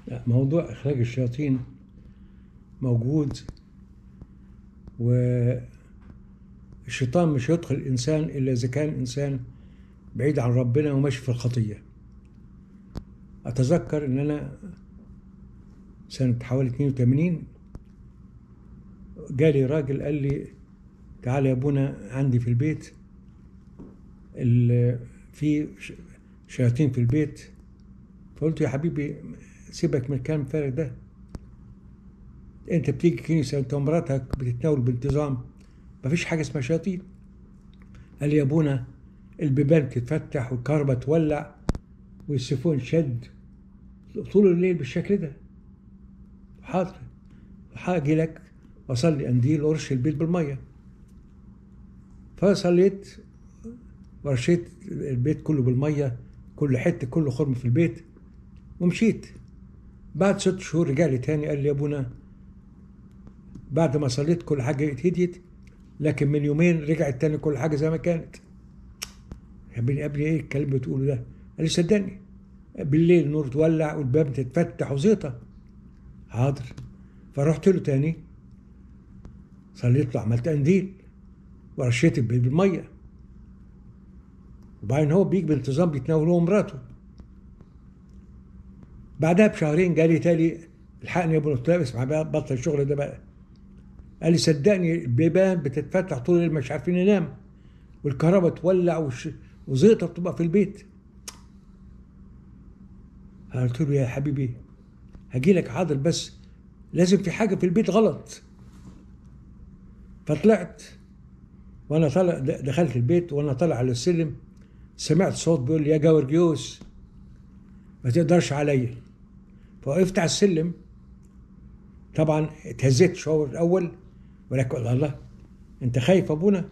لا، موضوع إخراج الشياطين موجود والشيطان مش يدخل الإنسان إلا إذا كان إنسان بعيد عن ربنا وماشي في الخطية أتذكر إن أنا سنة حوالي 82 جالي راجل قال لي تعالى يا ابونا عندي في البيت ال- في ش- شياطين في البيت فقلت يا حبيبي سيبك من الكلام الفارغ ده انت بتيجي كنيسه انت ومراتك بتتناول بانتظام مفيش حاجه اسمها شياطين قال لي يا ابونا البيبان بتتفتح والكهرباء تولع والسيفون شد طول الليل بالشكل ده حاضر هاجي لك واصلي قنديل وارش البيت بالميه فصليت ورشيت البيت كله بالميه كل حته كله خرم في البيت ومشيت بعد ست شهور رجع لي تاني قال لي يا ابونا بعد ما صليت كل حاجه هديت لكن من يومين رجعت تاني كل حاجه زي ما كانت يا ابني يا ابني ايه الكلام اللي بتقوله ده؟ قال لي صدقني بالليل النور تولع والباب تتفتح وزيطه حاضر فرحت له تاني صليت له عملت قنديل ورشيت البيت بالميه وبعدين هو بيجي بانتظام بيتناول هو ومراته بعدها بشهرين جالي تالي الحقني يا ابو قلت له لا اسمع بقى بطل الشغل ده بقى قال لي صدقني البيبان بتتفتح طول الليل مش عارفين ننام والكهرباء تولع وش... وزيطه بتبقى في البيت أنا قلت له يا حبيبي هجي لك حاضر بس لازم في حاجه في البيت غلط فطلعت وانا طالع دخلت البيت وانا طالع على السلم سمعت صوت بيقول لي يا جورجيوس ما تقدرش عليا فوقفت على السلم طبعا اتهزيت شويه الاول ولكن الله انت خايف ابونا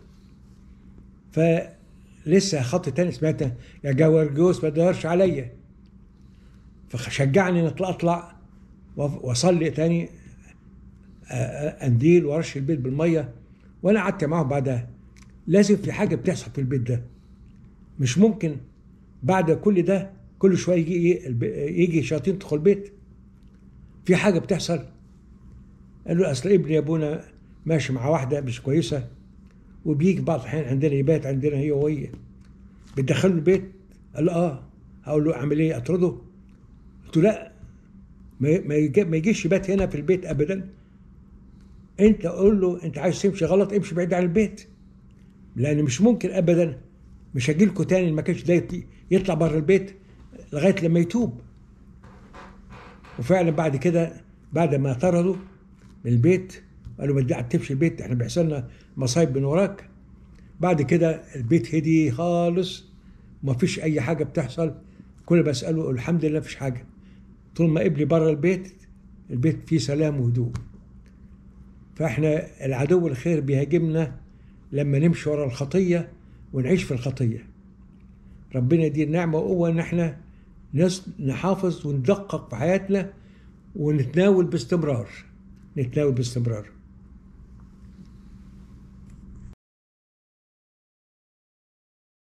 فلسه خط تاني سمعت يا جورجيوس ما تقدرش عليا فشجعني ان اطلع اطلع واصلي تاني قنديل وارش البيت بالميه وانا قعدت معاه بعدها لازم في حاجه بتحصل في البيت ده مش ممكن بعد كل ده كل شويه يجي يجي شياطين تدخل البيت في حاجه بتحصل قال له اصل ابني يا ابونا ماشي مع واحده مش كويسه وبيجي بعض الاحيان عندنا يبات عندنا هي وهي بتدخله البيت قال له اه هقول له اعمل ايه اطرده قلت له لا ما يجيش يبات هنا في البيت ابدا انت قول له انت عايز تمشي غلط امشي بعيد عن البيت لان مش ممكن ابدا مش هجي لكم تاني ما كانش ده يطلع بره البيت لغايه لما يتوب وفعلا بعد كده بعد ما طردوا من البيت قالوا ما تقعد تمشي البيت احنا بيحصل لنا مصايب من وراك بعد كده البيت هدي خالص وما فيش اي حاجه بتحصل كل بساله الحمد لله مفيش حاجه طول ما ابني بره البيت البيت فيه سلام وهدوء فاحنا العدو الخير بيهاجمنا لما نمشي ورا الخطيه ونعيش في الخطيه ربنا يدينا نعمه وقوه ان احنا نحافظ وندقق في حياتنا ونتناول باستمرار نتناول باستمرار